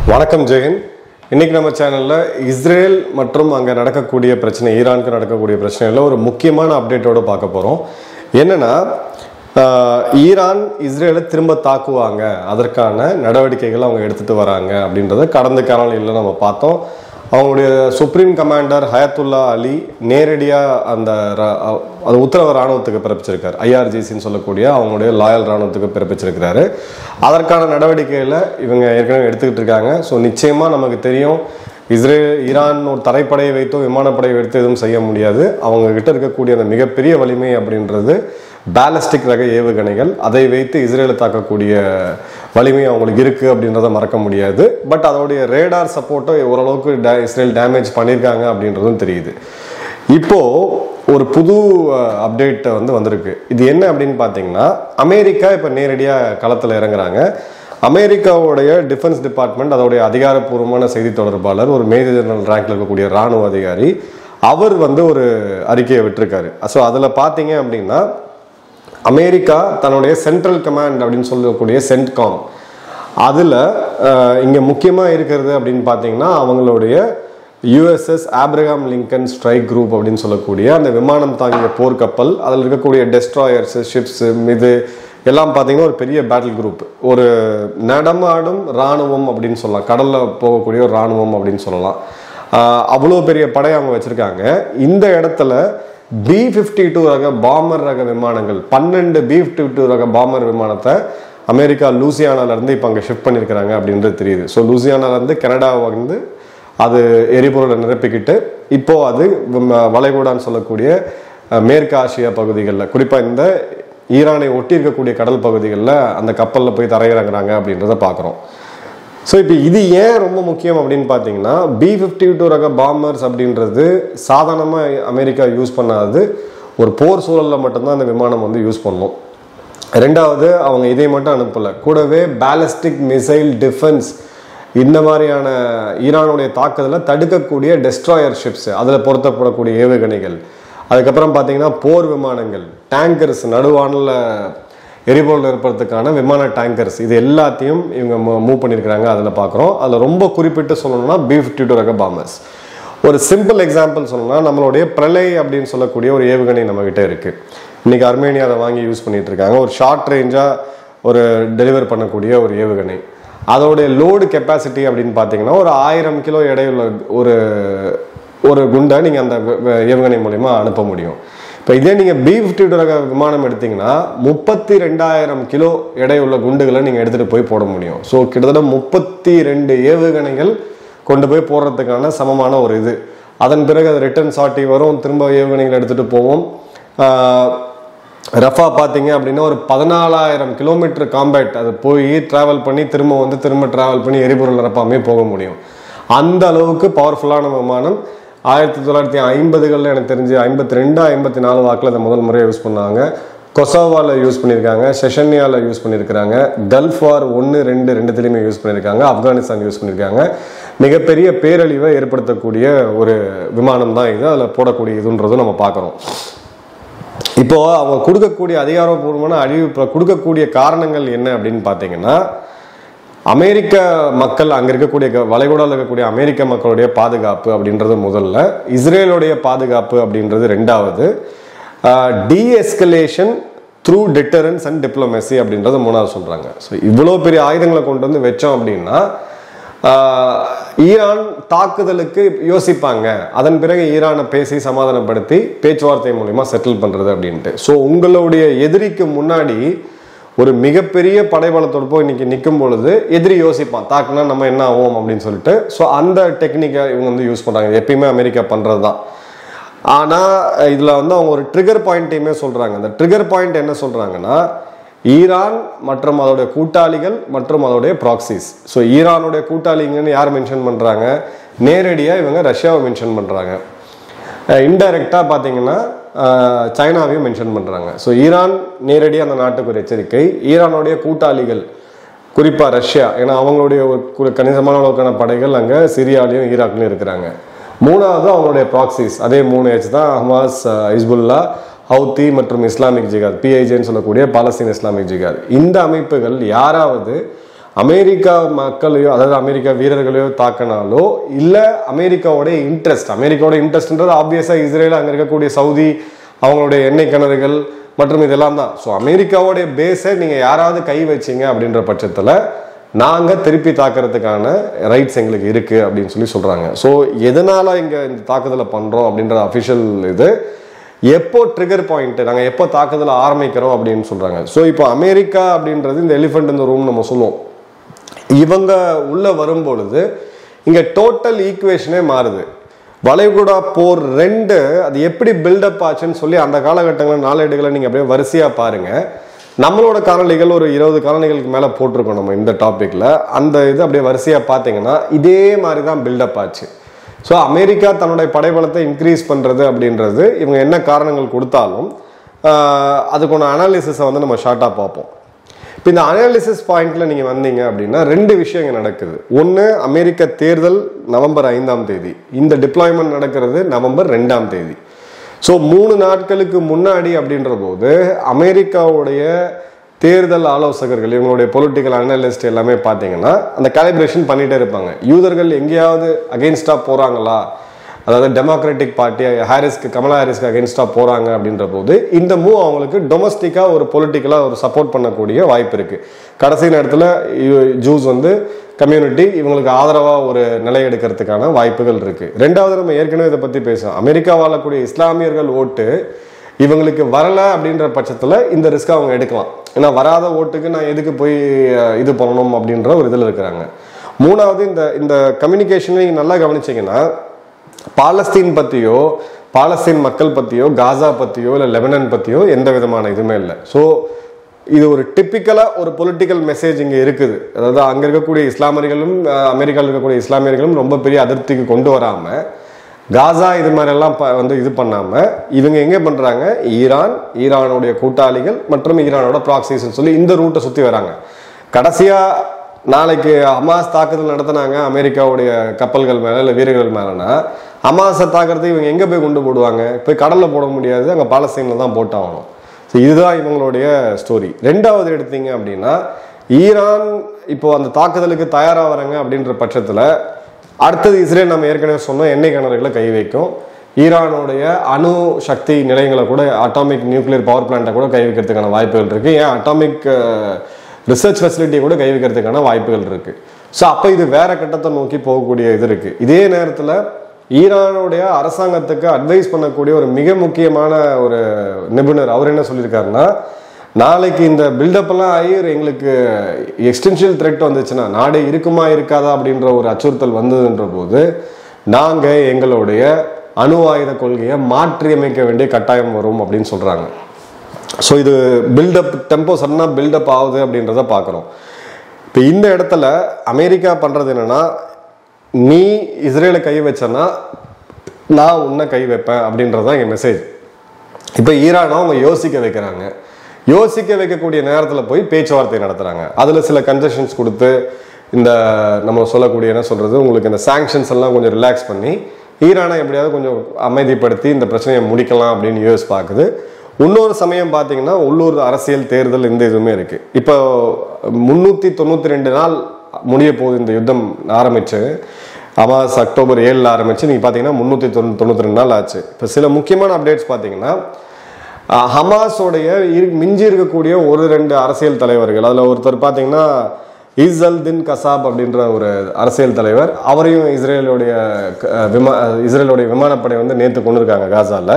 வணக்கம் ஜெயன் இன்னைக்கு நம்ம சேனல்ல இஸ்ரேல் மற்றும் அங்க நடக்கக்கூடிய பிரச்சனை ஈரானுக்கு நடக்கக்கூடிய பிரச்சனையில ஒரு முக்கியமான அப்டேட்டோட பார்க்க போறோம் என்னன்னா ஆஹ், ஈரான் இஸ்ரேலை திரும்ப தாக்குவாங்க அதற்கான நடவடிக்கைகள் அவங்க எடுத்துட்டு வராங்க அப்படின்றத கடந்த காலையில் நம்ம பார்த்தோம் அவங்களுடைய சுப்ரீம் கமாண்டர் ஹயத்துல்லா அலி நேரடியாக அந்த ர- அது உத்தரவு ராணுவத்துக்கு பிறப்பிச்சிருக்காரு ஐஆர்ஜிசின்னு சொல்லக்கூடிய அவங்களுடைய லாயல் ராணுவத்துக்கு பிறப்பிச்சிருக்கிறாரு அதற்கான நடவடிக்கைகளை இவங்க ஏற்கனவே எடுத்துக்கிட்டு இருக்காங்க ஸோ நிச்சயமாக நமக்கு தெரியும் இஸ்ரேல் ஈரான் ஒரு தரைப்படையை வைத்தோ விமானப்படையை வைத்தோ எதுவும் செய்ய முடியாது அவங்க கிட்ட இருக்கக்கூடிய அந்த மிகப்பெரிய வலிமை அப்படின்றது பேலஸ்டிக் ரக ஏவுகணைகள் அதை வைத்து இஸ்ரேலை தாக்கக்கூடிய வலிமை அவங்களுக்கு இருக்கு அப்படின்றத மறக்க முடியாது பட் அதோடைய ரேடார் சப்போர்ட்டை ஓரளவுக்கு டே- இஸ்ரேல் டேமேஜ் பண்ணியிருக்காங்க அப்படின்றதும் தெரியுது இப்போ ஒரு புது அப்டேட் வந்து வந்திருக்கு இது என்ன அப்படின்னு பார்த்தீங்கன்னா அமெரிக்கா இப்போ நேரடியாக களத்தில் இறங்குறாங்க அமெரிக்காவுடைய டிஃபென்ஸ் டிபார்ட்மெண்ட் அதோடைய அதிகாரப்பூர்வமான செய்தி தொடர்பாளர் ஒரு மேஜர் ஜெனரல் ரேங்க்ல இருக்கக்கூடிய ராணுவ அதிகாரி அவர் வந்து ஒரு அறிக்கையை விட்டிருக்காரு ஸோ அதில் பார்த்தீங்க அப்படின்னா அமெரிக்கா தன்னுடைய சென்ட்ரல் கமாண்ட் அப்படின்னு சொல்லக்கூடிய சென்ட்காம் அதில் இங்கே முக்கியமாக இருக்கிறது அப்படின்னு பார்த்தீங்கன்னா அவங்களுடைய USS Abraham Lincoln strike group அப்படின்னு சொல்லக்கூடிய அந்த விமானம் தாங்கிய போர்க்கப்பல் அதில் இருக்கக்கூடிய டெஸ்ட்ராயர்ஸ் ஷிப்ஸ் இது எல்லாம் பார்த்தீங்கன்னா ஒரு பெரிய பேட்டில் குரூப் ஒரு நடமாடும் இராணுவம் அப்படின்னு சொல்லலாம் கடலில் போகக்கூடிய ஒரு இராணுவம் அப்படின்னு சொல்லலாம் ஆஹ் அவ்வளோ பெரிய படை அவங்க வச்சுருக்காங்க இந்த இடத்துல பி ஃபிஃப்டி டூ ரக பாமர் ரக விமானங்கள் பன்னெண்டு பி ஃபிஃப்டி டூ ரக பாமர் விமானத்தை அமெரிக்கா லூசியானால இருந்து இப்போ அங்கே ஷிஃப்ட் பண்ணியிருக்கிறாங்க அப்படின்றது தெரியுது ஸோ லூசியானால இருந்து கனடா வந்து அது எரிபொருளை நிரப்பிக்கிட்டு இப்போ அது வ- வளைகுடான்னு சொல்லக்கூடிய அஹ், மேற்கு ஆசியா பகுதிகளில் குறிப்பாக இந்த ஈரானை ஒட்டி இருக்கக்கூடிய கடல் பகுதிகளில் அந்த கப்பலில் போய் தரையிறங்குறாங்க அப்படின்றத பார்க்குறோம் ஸோ இப்போ இது ஏன் ரொம்ப முக்கியம் அப்படின்னு பார்த்தீங்கன்னா பி ஃபிஃப்டி டூ ரக பாம்பர்ஸ் அப்படின்றது சாதாரணமாக அமெரிக்கா யூஸ் பண்ணாது ஒரு போர் சூழலில் மட்டும்தான் அந்த விமானம் வந்து யூஸ் பண்ணும் ரெண்டாவது அவங்க இதை மட்டும் அனுப்பலை கூடவே பேலஸ்டிக் மிசைல் டிஃபென்ஸ் இந்த மாதிரியான ஈரானுடைய தாக்குதலை தடுக்கக்கூடிய டெஸ்ட்ராயர் ஷிப்ஸ் அதில் பொருத்தப்படக்கூடிய ஏவுகணைகள் அதுக்கப்புறம் பார்த்தீங்கன்னா போர் விமானங்கள் டேங்கர்ஸ் நடுவானில் எரிபொருள் நிரப்புறதுக்கான விமான டேங்கர்ஸ் இது எல்லாத்தையும் இவங்க மூவ் பண்ணியிருக்கிறாங்க அதில் பார்க்குறோம் அதில் ரொம்ப குறிப்பிட்டு சொல்லணும்னா பி ஃபிஃப்டி டூ ரக பாம்பர்ஸ் ஒரு சிம்பிள் எக்ஸாம்பிள் சொல்லணும்னா நம்மளுடைய பிரளய் அப்படின்னு சொல்லக்கூடிய ஒரு ஏவுகணை நம்மகிட்ட இருக்கு இன்னைக்கு அர்மேனியா அதை வாங்கி யூஸ் பண்ணிட்டு இருக்காங்க ஒரு ஷார்ட் ரேஞ்சாக ஒரு டெலிவர் பண்ணக்கூடிய ஒரு ஏவுகணை அதோடைய லோடு கெப்பாசிட்டி அப்படின்னு பார்த்தீங்கன்னா ஒரு ஆயிரம் கிலோ எடையுள்ள ஒரு ஒரு குண்டை நீங்கள் அந்த வே- வே- ஏவுகணை மூலிமா அனுப்ப முடியும் இப்போ இதே நீங்கள் பி ஃபிஃப்டி டூ ரக விமானம் எடுத்தீங்கன்னா முப்பத்தி ரெண்டாயிரம் கிலோ எடையுள்ள குண்டுகளை நீங்கள் எடுத்துகிட்டு போய் போட முடியும் ஸோ கிட்டத்தட்ட முப்பத்தி ரெண்டு ஏவுகணைகள் கொண்டு போய் போடுறதுக்கான சமமான ஒரு இது அதன் பிறகு அது ரிட்டர்ன் சாட்டி வரும் திரும்ப ஏவுகணைகள் எடுத்துகிட்டு போவோம் ஆஹ், ரஃபா பார்த்தீங்க அப்படின்னா ஒரு பதினாலாயிரம் கிலோமீட்டர் காம்பேட் அது போய் டிராவல் பண்ணி திரும்ப வந்து திரும்ப டிராவல் பண்ணி எரிபொருள் நிரப்பாமே போக முடியும் அந்த அளவுக்கு பவர்ஃபுல்லான விமானம் ஆயிரத்தி தொள்ளாயிரத்தி ஐம்பதுகளில் எனக்கு தெரிஞ்சு ஐம்பத்தி ரெண்டு ஐம்பத்தி நாலு வாக்கில் அதை முதல் முறையாக யூஸ் பண்ணாங்க கொசோவாவில் யூஸ் பண்ணியிருக்காங்க செஷன்யாவில் யூஸ் பண்ணியிருக்காங்க கல்ஃப் வார் ஒன்று ரெண்டு ரெண்டுத்துலேயுமே யூஸ் பண்ணியிருக்காங்க ஆப்கானிஸ்தான் யூஸ் பண்ணியிருக்காங்க மிகப்பெரிய பேரழிவை ஏற்படுத்தக்கூடிய ஒரு விமானம் தான் இது அதில் போடக்கூடிய இதுன்றதும் நம்ம பார்க்குறோம் இப்போ அவங்க கொடுக்கக்கூடிய அதிகாரப்பூர்வமான அறிவிப்பு கொடுக்கக்கூடிய காரணங்கள் என்ன அப்படின்னு பார்த்தீங்கன்னா அமெரிக்க மக்கள் அங்க இருக்கக்கூடிய க- வளைகுடாவில் இருக்கக்கூடிய அமெரிக்க மக்களுடைய பாதுகாப்பு அப்படின்றது முதல்ல இஸ்ரேலுடைய பாதுகாப்பு அப்படின்றது ரெண்டாவது deescalation through deterrence and diplomacy அப்படின்றது மூணாவது சொல்றாங்க ஸோ இவ்வளோ பெரிய ஆயுதங்களை கொண்டு வந்து வச்சோம் அப்படின்னா ஆஹ், ஈரான் தாக்குதலுக்கு யோசிப்பாங்க அதன் பிறகு ஈரானை பேசி சமாதானப்படுத்தி பேச்சுவார்த்தை மூலிமா செட்டில் பண்றது அப்படின்ட்டு ஸோ உங்களுடைய எதிரிக்கு முன்னாடி ஒரு மிகப்பெரிய படைபலத்தோடு போய் இன்னைக்கு நிற்கும் பொழுது எதிரி யோசிப்பான் தாக்குனா நம்ம என்ன ஆகும் அப்படின்னு சொல்லிட்டு ஸோ அந்த டெக்னிக்கை இவங்க வந்து யூஸ் பண்றாங்க இது எப்பயுமே அமெரிக்கா பண்றது தான் ஆனால் இதில் வந்து அவங்க ஒரு ட்ரிகர் பாயிண்ட்டையுமே சொல்கிறாங்க அந்த ட்ரிகர் பாயிண்ட் என்ன சொல்கிறாங்கன்னா ஈரான் மற்றும் அதோடைய கூட்டாளிகள் மற்றும் அதோடைய ப்ராக்சிஸ் ஸோ ஈரானுடைய கூட்டாளிங்கன்னு யார் மென்ஷன் பண்ணுறாங்க நேரடியாக இவங்க ரஷ்யாவை மென்ஷன் பண்ணுறாங்க இன்டைரக்டாக பார்த்தீங்கன்னா அஹ், சைனாவையும் மென்ஷன் பண்ணுறாங்க ஸோ ஈரான் நேரடியாக அந்த நாட்டுக்கு ஒரு எச்சரிக்கை ஈரானுடைய கூட்டாளிகள் குறிப்பாக ரஷ்யா ஏன்னா அவங்களுடைய ஒரு கு- கணிசமான அளவுக்கான படைகள் அங்கே சிரியாலையும் ஈராக்லையும் இருக்கிறாங்க மூணாவது அவங்களுடைய ப்ராக்சிஸ் அதே மூணு ஹெச் தான் ஹமாஸ் அஹ், ஹிஸ்புல்லா ஹவுத்தி மற்றும் இஸ்லாமிக் ஜிகாத் பிஐஜேன்னு சொல்லக்கூடிய பாலஸ்தீன் இஸ்லாமிக் ஜிகாத் இந்த அமைப்புகள் யாராவது அமெரிக்கா மக்களையோ அதாவது அமெரிக்கா வீரர்களையோ தாக்கினாலோ இல்லை அமெரிக்காவோட இன்ட்ரெஸ்ட் அமெரிக்காவோட இன்ட்ரெஸ்ட்ன்றது ஆப்வியஸாக இஸ்ரேல் அங்கே இருக்கக்கூடிய சவுதி அவங்களுடைய எண்ணெய் கிணறுகள் மற்றும் இதெல்லாம் தான் ஸோ அமெரிக்காவோடைய பேஸை நீங்கள் யாராவது கை வச்சீங்க அப்படின்ற பட்சத்தில் நாங்கள் திருப்பி தாக்குறதுக்கான ரைட்ஸ் எங்களுக்கு இருக்குது அப்படின்னு சொல்லி சொல்கிறாங்க ஸோ எதனால் இங்கே இந்த தாக்குதலை பண்ணுறோம் அப்படின்ற அஃபிஷியல் இது எப்போ ட்ரிகர் பாயிண்ட் நாங்கள் எப்போ தாக்குதலை ஆரம்பிக்கிறோம் அப்படின்னு சொல்கிறாங்க ஸோ இப்போ அமெரிக்கா அப்படின்றது இந்த எலிஃபெண்ட் இந்த ரூம் நம்ம சொல்லுவோம் இவங்க உள்ள வரும்பொழுது இங்க டோட்டல் ஈக்குவேஷனே மாறுது வளைகுடா போர் ரெண்டு அது எப்படி பில்டப் ஆச்சுன்னு சொல்லி அந்த காலகட்டங்களில் நாளேடுகளை நீங்க அப்படியே வரிசையா பாருங்க நம்மளோட காணொளிகள் ஒரு இருபது காணொளிகளுக்கு மேல போட்டிருக்கோம் நம்ம இந்த டாபிக்ல அந்த இது அப்படியே வரிசையா பார்த்தீங்கன்னா இதே மாதிரி தான் பில்டப் ஆச்சு ஸோ அமெரிக்கா தன்னுடைய படைபலத்தை இன்க்ரீஸ் பண்றது அப்படின்றது இவங்க என்ன காரணங்கள் கொடுத்தாலும் ஆஹ், அதுக்கான அனாலிசிஸை வந்து நம்ம ஷார்ட்டாக பார்ப்போம் இப்போ இந்த அனாலிசிஸ் பாயிண்ட்ல நீங்க வந்தீங்க அப்படின்னா ரெண்டு விஷயம் இங்க நடக்குது ஒன்று அமெரிக்க தேர்தல் நவம்பர் ஐந்தாம் தேதி இந்த டிப்ளாய்மெண்ட் நடக்கிறது நவம்பர் ரெண்டாம் தேதி ஸோ மூணு நாட்களுக்கு முன்னாடி அப்படின்ற போது அமெரிக்காவுடைய தேர்தல் ஆலோசகர்கள் இவங்களுடைய பொலிட்டிக்கல் அனலிஸ்ட் எல்லாமே பார்த்தீங்கன்னா அந்த காலிப்ரேஷன் பண்ணிட்டே இருப்பாங்க யூதர்கள் எங்கேயாவது அகெயின்ஸ்டா போறாங்களா அதாவது டெமோக்ராட்டிக் பார்ட்டி ஹாரிஸ்க்கு கமலா ஹாரிஸ்க்கு அகேன்ஸ்டாக போகிறாங்க அப்படின்ற போது இந்த மூவ் அவங்களுக்கு டொமஸ்டிக்காக ஒரு பொலிட்டிக்கலாக ஒரு சப்போர்ட் பண்ணக்கூடிய வாய்ப்பு இருக்குது கடைசி நேரத்தில் ஜூஸ் வந்து கம்யூனிட்டி இவங்களுக்கு ஆதரவாக ஒரு நிலை எடுக்கிறதுக்கான வாய்ப்புகள் இருக்குது ரெண்டாவது நம்ம ஏற்கனவே இதை பற்றி பேசுவோம் அமெரிக்கா வாழக்கூடிய இஸ்லாமியர்கள் ஓட்டு இவங்களுக்கு வரல அப்படின்ற பட்சத்தில் இந்த ரிஸ்க் அவங்க எடுக்கலாம் ஏன்னா வராத ஓட்டுக்கு நான் எதுக்கு போய் அஹ், இது பண்ணணும் அப்படின்ற ஒரு இதில் இருக்கிறாங்க மூணாவது இந்த இந்த கம்யூனிகேஷனை நீங்கள் நல்லா கவனிச்சீங்கன்னா பாலஸ்தீன் பற்றியோ பாலஸ்தீன் மக்கள் பற்றியோ காசா பற்றியோ இல்லை லெபனன் பற்றியோ எந்த விதமான இதுவுமே இல்லை ஸோ இது ஒரு டிப்பிக்கலாக ஒரு பொலிட்டிக்கல் மெசேஜ் இங்கே இருக்குது அதாவது அங்கே இருக்கக்கூடிய இஸ்லாமியர்களும் அஹ், அமெரிக்காவில் இருக்கக்கூடிய இஸ்லாமியர்களும் ரொம்ப பெரிய அதிருப்திக்கு கொண்டு வராமல் காசா இது மாதிரிலாம் ப- வந்து இது பண்ணாமல் இவங்க எங்கே பண்ணுறாங்க ஈரான் ஈரானுடைய கூட்டாளிகள் மற்றும் ஈரானோட ப்ராக்சிஸ்ன்னு சொல்லி இந்த ரூட்டை சுற்றி வராங்க கடைசியாக நாளைக்கு ஹமாஸ் தாக்குதல் நடத்தினாங்க அமெரிக்காவுடைய கப்பல்கள் மேலே இல்லை வீரர்கள் மேலேனா ஹமாஸை தாக்குறது இவங்க எங்கே போய் கொண்டு போடுவாங்க போய் கடலில் போட முடியாது அங்கே பாலஸ்தீனில் தான் போட்டாகணும் ஸோ இதுதான் இவங்களுடைய ஸ்டோரி ரெண்டாவது எடுத்தீங்க அப்படின்னா ஈரான் இப்போ அந்த தாக்குதலுக்கு தயாராக வராங்க அப்படின்ற பட்சத்தில் அடுத்தது இஸ்ரேல் நம்ம ஏற்கனவே சொன்னோம் எண்ணெய் கிணறுகளை கை வைக்கும் ஈரானுடைய அணு சக்தி நிலையங்களை கூட அட்டாமிக் நியூக்ளியர் பவர் பிளான்ட்டை கூட கை வைக்கிறதுக்கான வாய்ப்புகள் இருக்கு ஏன் அட்டாமிக் ரிசர்ச் ஃபெசிலிட்டியை கூட கை வைக்கிறதுக்கான வாய்ப்புகள் இருக்கு ஸோ அப்போ இது வேற கட்டத்தை நோக்கி போகக்கூடிய இது இருக்கு இதே நேரத்தில் ஈரானுடைய அரசாங்கத்துக்கு அட்வைஸ் பண்ணக்கூடிய ஒரு மிக முக்கியமான ஒரு நிபுணர் அவர் என்ன சொல்லியிருக்காருன்னா நாளைக்கு இந்த பில்டப் எல்லாம் ஆகி எங்களுக்கு எக்ஸ்டென்ஷியல் த்ரெட் வந்துச்சுன்னா நாடு இருக்குமா இருக்காதா அப்படின்ற ஒரு அச்சுறுத்தல் வந்ததுன்ற போது நாங்கள் எங்களுடைய அணு ஆயுத கொள்கையை மாற்றி அமைக்க வேண்டிய கட்டாயம் வரும் அப்படின்னு சொல்றாங்க ஸோ இது பில்டப் டெம்போ சடனாக பில்டப் ஆகுது அப்படின்றத பார்க்குறோம் இப்போ இந்த இடத்துல அமெரிக்கா பண்ணுறது என்னன்னா நீ இஸ்ரேலை கை வச்சனா நான் உன்னை கை வைப்பேன் அப்படின்றது தான் எங்கள் மெசேஜ் இப்போ ஈரானை அவங்க யோசிக்க வைக்கிறாங்க யோசிக்க வைக்கக்கூடிய நேரத்தில் போய் பேச்சுவார்த்தை நடத்துகிறாங்க அதில் சில கன்செஷன்ஸ் கொடுத்து இந்த நம்ம சொல்லக்கூடிய என்ன சொல்கிறது உங்களுக்கு இந்த சாங்ஷன்ஸ் எல்லாம் கொஞ்சம் ரிலாக்ஸ் பண்ணி ஈரானை எப்படியாவது கொஞ்சம் அமைதிப்படுத்தி இந்த பிரச்சனையை முடிக்கலாம் அப்படின்னு யூஎஸ் பார்க்குது இன்னொரு சமயம் பார்த்தீங்கன்னா உள்ளூர் அரசியல் தேர்தல் இந்த இதுவுமே இருக்கு இப்போ முந்நூற்றி தொண்ணூற்றி ரெண்டு நாள் முடிய போகுது இந்த யுத்தம் ஆரம்பிச்சு அமாஸ் அக்டோபர் ஏழில் ஆரம்பிச்சு நீங்கள் பார்த்தீங்கன்னா முந்நூற்றி தொண்ணூ தொண்ணூற்றி ரெண்டு நாள் ஆச்சு இப்போ சில முக்கியமான அப்டேட்ஸ் பார்த்தீங்கன்னா அஹ், ஹமாஸோடைய இரு- மிஞ்சி இருக்கக்கூடிய ஒரு ரெண்டு அரசியல் தலைவர்கள் அதில் ஒருத்தர் பார்த்தீங்கன்னா இஸ்அல் தின் கசாப் அப்படின்ற ஒரு அரசியல் தலைவர் அவரையும் இஸ்ரேலுடைய க- அஹ், விமா அஹ், இஸ்ரேலுடைய விமானப்படை வந்து நேற்று கொண்டு இருக்காங்க காசால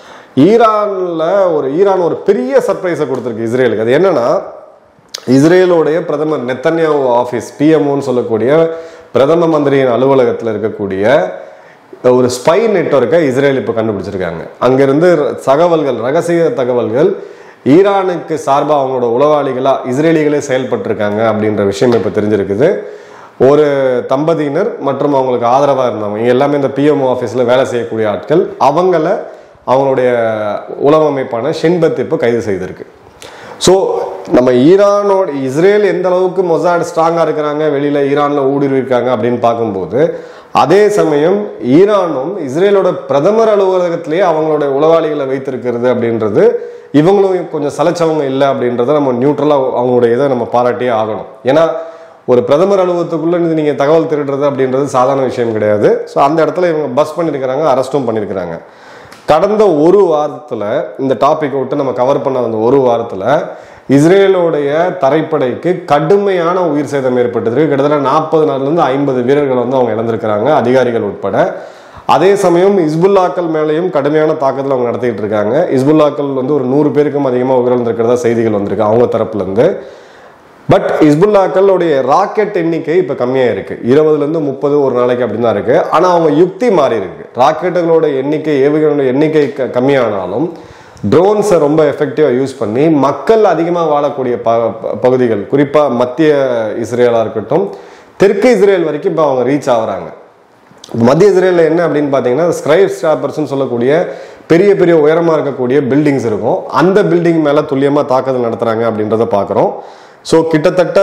ஈரான்ல ஒரு ஈரான் ஒரு பெரிய சர்ப்ரைஸை கொடுத்துருக்கு இஸ்ரேலுக்கு அது என்னன்னா இஸ்ரேலுடைய பிரதமர் நெத்தன்யாவு ஆஃபீஸ் பிஎம்ஓன்னு சொல்லக்கூடிய பிரதம மந்திரியின் அலுவலகத்தில் இருக்கக்கூடிய ஒரு ஸ்பை நெட்வொர்க்கை இஸ்ரேல் இப்போ கண்டுபிடிச்சிருக்காங்க அங்கிருந்து தகவல்கள் ரகசிய தகவல்கள் ஈரானுக்கு சார்பாக அவங்களோட உளவாளிகளா இஸ்ரேலிகளே செயல்பட்டிருக்காங்க அப்படின்ற விஷயம் இப்போ தெரிஞ்சிருக்குது ஒரு தம்பதியினர் மற்றும் அவங்களுக்கு ஆதரவாக இருந்தவங்க இங்க எல்லாமே இந்த பிஎம்ஓ ஆஃபீஸில் வேலை செய்யக்கூடிய ஆட்கள் அவங்கள அவங்களுடைய உளவு அமைப்பான ஷென்பத் இப்போ கைது செய்திருக்கு ஸோ நம்ம ஈரானோட இஸ்ரேல் எந்த அளவுக்கு மொசாட் ஸ்ட்ராங்காக இருக்கிறாங்க வெளியில் ஈரானில் ஊடுருவி இருக்காங்க அப்படின்னு பார்க்கும்போது அதே சமயம் ஈரானும் இஸ்ரேலோட பிரதமர் அலுவலகத்திலேயே அவங்களோட உளவாளிகளை வைத்திருக்கிறது அப்படின்றது இவங்களும் கொஞ்சம் சலைச்சவங்க இல்லை அப்படின்றத நம்ம நியூட்ரலாக அவங்களுடைய இதை நம்ம பாராட்டியே ஆகணும் ஏன்னா ஒரு பிரதமர் அலுவலகத்துக்குள்ள இருந்து நீங்க தகவல் திருடுறது அப்படின்றது சாதாரண விஷயம் கிடையாது ஸோ அந்த இடத்துல இவங்க பஸ் பண்ணியிருக்கிறாங்க அரெஸ்ட்டும் பண்ணியிருக்கிறாங்க கடந்த ஒரு வாரத்துல இந்த டாபிக் விட்டு நம்ம கவர் பண்ண அந்த ஒரு வாரத்துல இஸ்ரேலோடைய தரைப்படைக்கு கடுமையான உயிர் சேதம் ஏற்பட்டது கிட்டத்தட்ட நாற்பது இருந்து ஐம்பது வீரர்கள் வந்து அவங்க இழந்திருக்கிறாங்க அதிகாரிகள் உட்பட அதே சமயம் இஸ்புல்லாக்கள் மேலேயும் கடுமையான தாக்குதல் அவங்க நடத்திட்டு இருக்காங்க இஸ்புல்லாக்கள் வந்து ஒரு நூறு பேருக்கும் அதிகமாக உயிரிழந்திருக்கிறதா செய்திகள் வந்திருக்கு அவங்க தரப்புல இருந்து பட் இஸ்புல்லாக்களுடைய ராக்கெட் எண்ணிக்கை இப்போ கம்மியாக இருக்கு இருபதுலேருந்து முப்பது ஒரு நாளைக்கு அப்படின்னு தான் இருக்கு ஆனால் அவங்க யுக்தி மாறி இருக்கு ராக்கெட்டுகளோட எண்ணிக்கை ஏவுகளோட எண்ணிக்கை க- கம்மியானாலும் ட்ரோன்ஸை ரொம்ப எஃபெக்டிவாக யூஸ் பண்ணி மக்கள் அதிகமாக வாழக்கூடிய ப ப- பகுதிகள் குறிப்பாக மத்திய இஸ்ரேலாக இருக்கட்டும் தெற்கு இஸ்ரேல் வரைக்கும் இப்போ அவங்க ரீச் ஆகுறாங்க மத்திய இஸ்ரேலில் என்ன அப்படின்னு பார்த்தீங்கன்னா ஸ்கிரைப் ஸ்டாப்பர்ஸ்னு சொல்லக்கூடிய பெரிய பெரிய உயரமாக இருக்கக்கூடிய பில்டிங்ஸ் இருக்கும் அந்த பில்டிங் மேலே துல்லியமாக தாக்குதல் நடத்துகிறாங்க அப்படின்றத பார்க்குறோம் ஸோ கிட்டத்தட்ட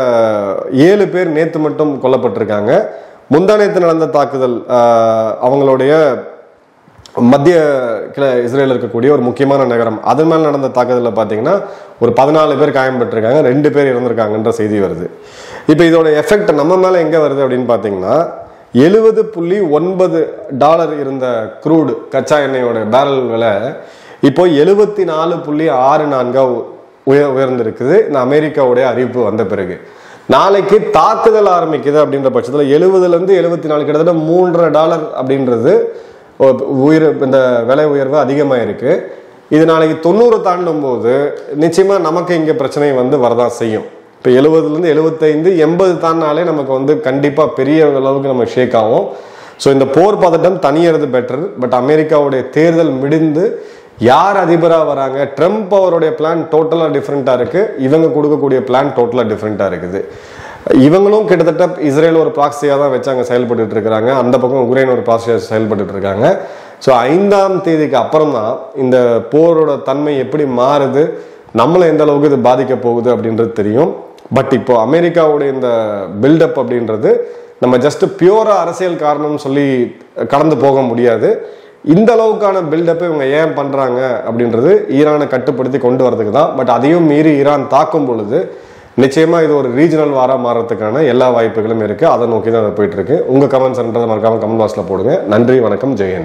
ஏழு பேர் நேற்று மட்டும் கொல்லப்பட்டிருக்காங்க முந்தானேத்து நடந்த தாக்குதல் ஆஹ், அவங்களுடைய மத்திய கிழ இஸ்ரேல் இருக்கக்கூடிய ஒரு முக்கியமான நகரம் அதன் மேல் நடந்த தாக்குதலில் பார்த்தீங்கன்னா ஒரு பதினாலு பேர் காயம்பட்டிருக்காங்க ரெண்டு பேர் இறந்திருக்காங்கன்ற செய்தி வருது இப்போ இதோட எஃபெக்ட் நம்ம மேலே எங்கே வருது அப்படின்னு பார்த்தீங்கன்னா எழுபது புள்ளி ஒன்பது டாலர் இருந்த க்ரூடு கச்சா எண்ணெயோட பேரல் விலை இப்போ எழுபத்தி நாலு புள்ளி ஆறு நான்கா உய உயர்ந்திருக்குது இந்த அமெரிக்காவுடைய அறிவிப்பு வந்த பிறகு நாளைக்கு தாக்குதல் ஆரம்பிக்குது அப்படின்ற பட்சத்தில் எழுபதுலேருந்து எழுபத்தி நாலு கிட்டத்தட்ட மூன்றரை டாலர் அப்படின்றது ஒ- உயிர் இந்த விலை உயர்வு அதிகமாக இருக்கு இது நாளைக்கு தொண்ணூறு தாண்டும் போது நிச்சயமா நமக்கு இங்க பிரச்சனை வந்து வரதான் செய்யும் இப்போ எழுபதுலேருந்து எழுபத்தைந்து எண்பது தாண்டினாலே நமக்கு வந்து கண்டிப்பாக பெரிய அளவுக்கு நம்ம ஷேக் ஆகும் ஸோ இந்த போர் பதட்டம் தனியறது பெட்டர் பட் அமெரிக்காவுடைய தேர்தல் முடிந்து யார் அதிபராக வராங்க ட்ரம்ப் அவருடைய பிளான் டோட்டலாக டிஃப்ரெண்ட்டாக இருக்கு இவங்க கொடுக்கக்கூடிய பிளான் டோட்டலாக டிஃப்ரெண்ட்டாக இருக்குது இவங்களும் கிட்டத்தட்ட இஸ்ரேல் ஒரு ப்ராக்சியாக தான் வச்சு அங்கே செயல்பட்டுட்டு இருக்கிறாங்க அந்த பக்கம் உக்ரைன் ஒரு ப்ராக்சியாக செயல்பட்டுட்டு இருக்காங்க ஸோ ஐந்தாம் தேதிக்கு அப்புறம் தான் இந்த போரோட தன்மை எப்படி மாறுது நம்மளை எந்த அளவுக்கு இது பாதிக்க போகுது அப்படின்றது தெரியும் பட் இப்போ அமெரிக்காவுடைய இந்த பில்டப் அப்படின்றது நம்ம ஜஸ்ட் பியூரா அரசியல் காரணம்னு சொல்லி கடந்து போக முடியாது இந்த அளவுக்கான பில்டப்பை இவங்க ஏன் பண்றாங்க அப்படின்றது ஈரானை கட்டுப்படுத்தி கொண்டு வரதுக்கு தான் பட் அதையும் மீறி ஈரான் தாக்கும் பொழுது நிச்சயமா இது ஒரு ரீஜனல் வாரா மாறதுக்கான எல்லா வாய்ப்புகளும் இருக்கு அதை நோக்கி தான் அது போயிட்டு இருக்கு உங்க கமெண்ட்ஸ்ன்றதை மறக்காம கமெண்ட் பாக்ஸ்ல போடுங்க நன்றி வணக்கம் ஜெயன்